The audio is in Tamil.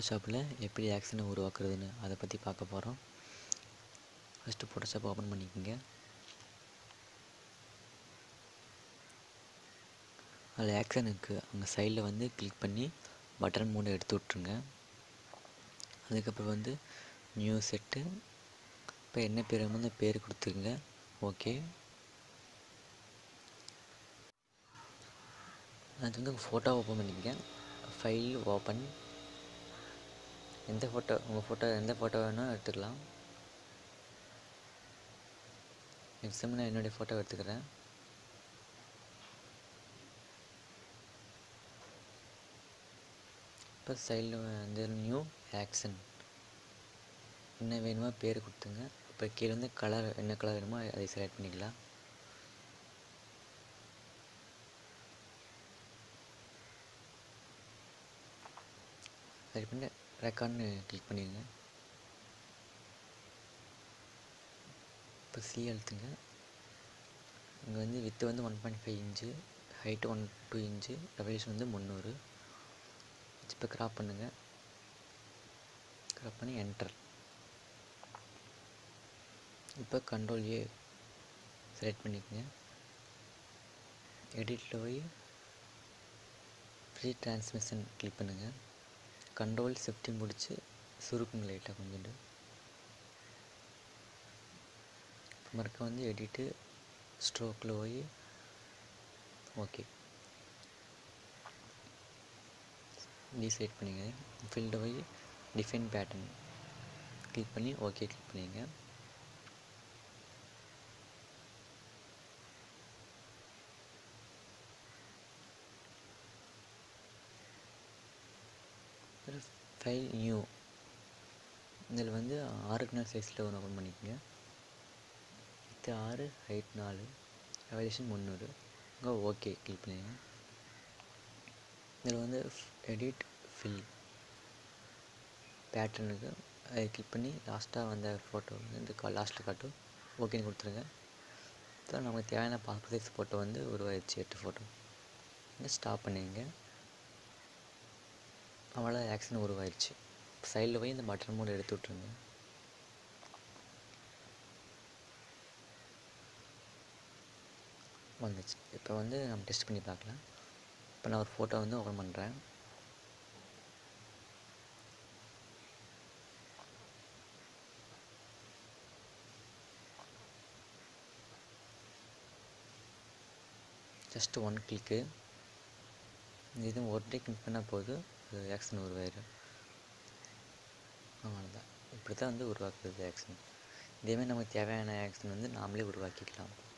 ஃபோட்டோஷாப்பில் எப்படி ஆக்ஷனை உருவாக்குறதுன்னு அதை பற்றி பார்க்க போகிறோம் ஃபஸ்ட்டு ஃபோட்டோஷாப் ஓப்பன் பண்ணிக்கோங்க அதில் ஆக்ஷன் இருக்குது அங்கே சைடில் வந்து கிளிக் பண்ணி பட்டன் மூணு எடுத்து விட்ருங்க அதுக்கப்புறம் வந்து நியூ செட்டு இப்போ என்ன பேர் வந்து பேர் கொடுத்துருங்க ஓகே அது வந்து ஃபோட்டோ ஓப்பன் பண்ணிக்கங்க ஃபைல் ஓப்பன் எந்த ஃபோட்டோ உங்கள் ஃபோட்டோ எந்த ஃபோட்டோ வேணால் எடுத்துக்கலாம் எக்ஸாம்பிள் நான் என்னுடைய ஃபோட்டோ எடுத்துக்கிறேன் இப்போ சைடில் வந்து நியூ ஆக்ஷன் என்ன வேணுமோ பேர் கொடுத்துங்க இப்போ கீழே வந்து கலர் என்ன கலர் வேணுமோ அதை செலக்ட் பண்ணிக்கலாம் சரி பண்ணி ரெக்கார்ட்னு கிளிக் பண்ணிடுங்க இப்போ சி அழுத்துங்க இங்கே வந்து வித்து வந்து one point five inch height one two inch revolution வந்து முந்நூறு இப்போ கிராப் பண்ணுங்கள் கிராப் பண்ணி என்டர் இப்போ கண்ட்ரோல் ஏ செலக்ட் பண்ணிக்கோங்க எடிட்டில் போய் ஃப்ரீ டிரான்ஸ்மிஷன் கிளிக் பண்ணுங்கள் கண்ட்ரோல் ஷிஃப்டி முடித்து சுருக்குங்க லைட்டாக கொஞ்சோண்டு மறுக்க வந்து எடிட்டு ஸ்ட்ரோக்கில் போய் ஓகே டிசைட் பண்ணிங்க ஃபீல்டு போய் டிஃபைன் பேட்டர்ன் கிளிக் பண்ணி ஓகே கிளிக் பண்ணிங்க ஃபைல் நியூ இதில் வந்து ஆறுக்கு நாலு சைஸில் ஒன்று ஓப்பன் பண்ணிக்கோங்க இது ஆறு ஹைட் நாலு ரெவல்யூஷன் முந்நூறு இங்கே ஓகே கிளிக் பண்ணிடுங்க இதில் வந்து எடிட் ஃபில் பேட்டர்னுக்கு அதை கிளிக் பண்ணி லாஸ்ட்டாக வந்த ஃபோட்டோ வந்து கா லாஸ்ட்டில் காட்டும் ஓகேன்னு கொடுத்துருங்க இப்போ நமக்கு தேவையான பாஸ்போர்ட் சைஸ் ஃபோட்டோ வந்து உருவாயிடுச்சு எட்டு ஃபோட்டோ வந்து ஸ்டாப் பண்ணிங்க அவ்வளோ ஆக்ஷன் உருவாயிடுச்சு சைடில் போய் இந்த பட்டன் மோட் எடுத்து விட்ருங்க வந்துச்சு இப்போ வந்து நம்ம டெஸ்ட் பண்ணி பார்க்கலாம் இப்போ நான் ஒரு ஃபோட்டோ வந்து ஓப்பன் பண்ணுறேன் ஜஸ்ட் ஒன் கிளிக்கு இது ஒரு டே கிளிக் பண்ணால் போதும் அது ஆக்ஷன் உருவாயிடும் அவ்வளோதான் இப்படி தான் வந்து உருவாக்குறது ஆக்ஷன் இதேமாதிரி நமக்கு தேவையான ஆக்ஷன் வந்து நாமளே உருவாக்கிக்கலாம்